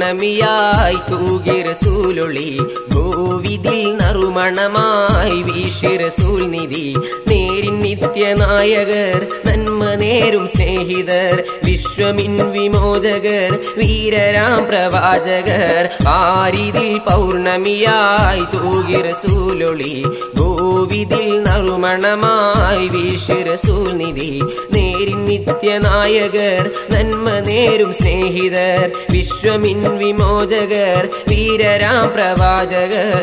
പൗർണമിയായി തൂകി റസൂലൊളി ഭൂവിതിൽ നറുമണമായി വീശി റസൂൽ നിധി നേരിൻ നിത്യനായകർ നന്മ നേരും സ്നേഹിതർ വിശ്വമിൻ വിമോചകർ വീരരാം പ്രവാചകർ ആരിതിൽ പൗർണമിയായി തൂകി റസൂലൊളി ഭൂവിതിൽ നറുമണമായി വീശി റസൂൽ നിധി നേരിൻ നിത്യനായകർ നന്മ നേരും സ്നേഹിതർ വിശ്വമിൻ വിമോചകർ വീരരാം പ്രവാചകർ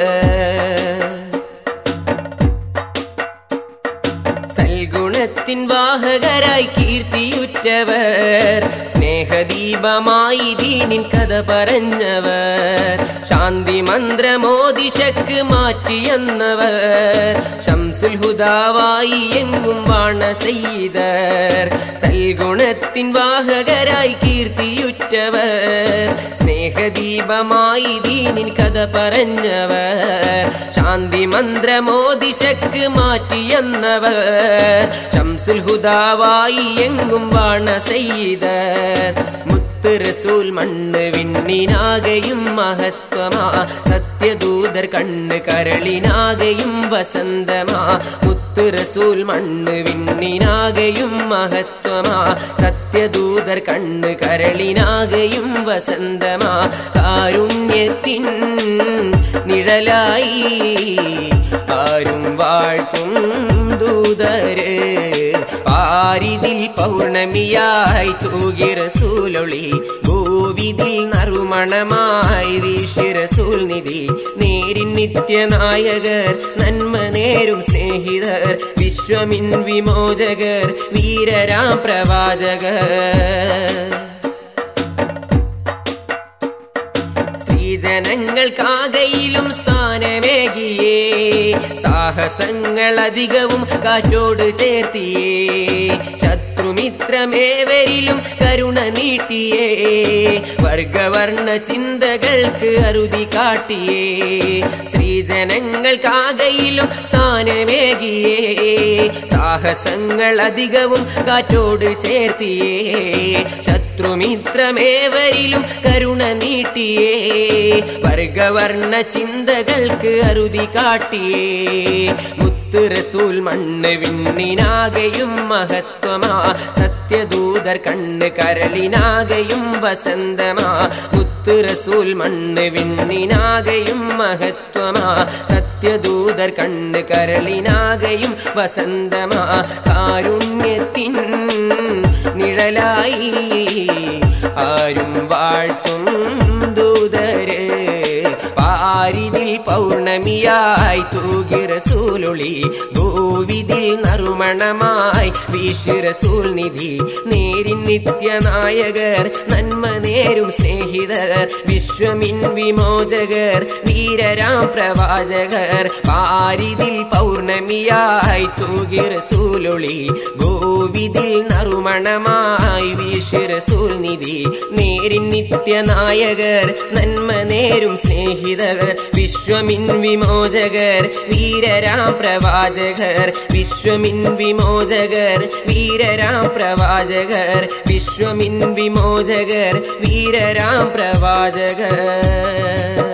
സൽഗുണത്തിൻ വാഹകരായി കീർത്തിയുറ്റവർ സ്നേഹദീപമായി ദീനിൻ കഥ പറഞ്ഞവർ ശാന്തി മന്ത്രമോദിശക്ക് മാറ്റിയെന്നവർ ശംസുൽ ഹുദാവായി എങ്ങും വാണ സയ്യിദർ സൽഗുണത്തിൻ വാഹകരായി കീർത്തിയുറ്റവർ സ്നേഹദീപമായി ദീനിൻ കഥ പറഞ്ഞവർ ശാന്തി മന്ത്രമോദിശക്ക് മാറ്റിയെന്നവർ ശംസുൽ ഹുദാവായി എങ്ങും വാണ സയ്യിദർ മുത്ത് റസൂൽ മണ്ണ് വിണ്ണിനാകെയും മഹത്വമാ സത്യദൂതർ കണ്ണ് കരളിനാകെയും വസന്തമാ മുത്ത് റസൂൽ മണ്ണ് വിണ്ണിനാകെയും മഹത്വമാ സത്യദൂതർ കണ്ണ് കരളിനാകെയും വസന്തമാ കാരുണ്യത്തിൻ നിഴലായി ആരും വാഴ്ത്തും ദൂതര് പാരിതിൽ പൗർണമിയായി തൂകി റസൂലൊളി ഭൂവിതിൽ നറുമണമായി വീശി റസൂൽ നിധി നേരിൻ നിത്യനായകർ നന്മ നേരും സ്നേഹിതർ വിശ്വമിൻ വിമോചകർ വീരരാം പ്രവാചകർ സ്ത്രീജനങ്ങൾക്കാകയിലും സ്ഥാനമേകിയേ സാഹസങ്ങൾ അധികവും കാറ്റോട് ചേർത്തിയേ ശത്രുമിത്രമേവരിലും കരുണ നീട്ടിയേ വർഗവർണ്ണ ചിന്തകൾക്ക് അറുതി കാട്ടിയേ സ്ത്രീജനങ്ങൾക്കാകയിലും സ്ഥാനമേകിയേ സാഹസങ്ങൾ അധികവും കാറ്റോട് ചേർത്തിയേ ശത്രുമിത്രമേവരിലും കരുണ നീട്ടിയേ വർഗവർണ്ണ ചിന്തകൾക്ക് അറുതി കാട്ടിയേ മുത്ത് റസൂൽ മണ്ണ് വിണ്ണിനാകെയും മഹത്വമാ സത്യദൂതർ കണ്ണ് കരളിനാകെയും വസന്തമാ മുത്ത് റസൂൽ മണ്ണ് വിണ്ണിനാകെയും മഹത്വമാ സത്യദൂതർ കണ്ണ് കരളിനാകെയും വസന്തമാ കാരുണ്യത്തിൻ നിഴലായി ആരും വാഴ്ത്തും ദൂതര് പാരിതിൽ പൗർണമിയായി തൂകി റസൂലൊളി ഭൂവിതിൽ നറുമണമായി വീശി റസൂൽ നിധി നേരിൻ നിത്യനായകർ നന്മ നേരും സ്നേഹിതർ വിശ്വമിൻ വിമോചകർ വീരരാം പ്രവാചകർ പാരിതിൽ പൗർണമിയായി തൂകി റസൂലൊളി ഭൂവിതിൽ നറുമണമായി വീശി റസൂൽ നിധി നേരിൻ നിത്യനായകർ നന്മ നേരും സ്നേഹിതർ വിശ്വമിൻ വിമോചകർ വീരരാം പ്രവാചകർ വിശ്വമിൻ വിമോചകർ വീരരാം പ്രവാചകർ വിശ്വമിൻ വിമോചകർ വീരരാം പ്രവാചകർ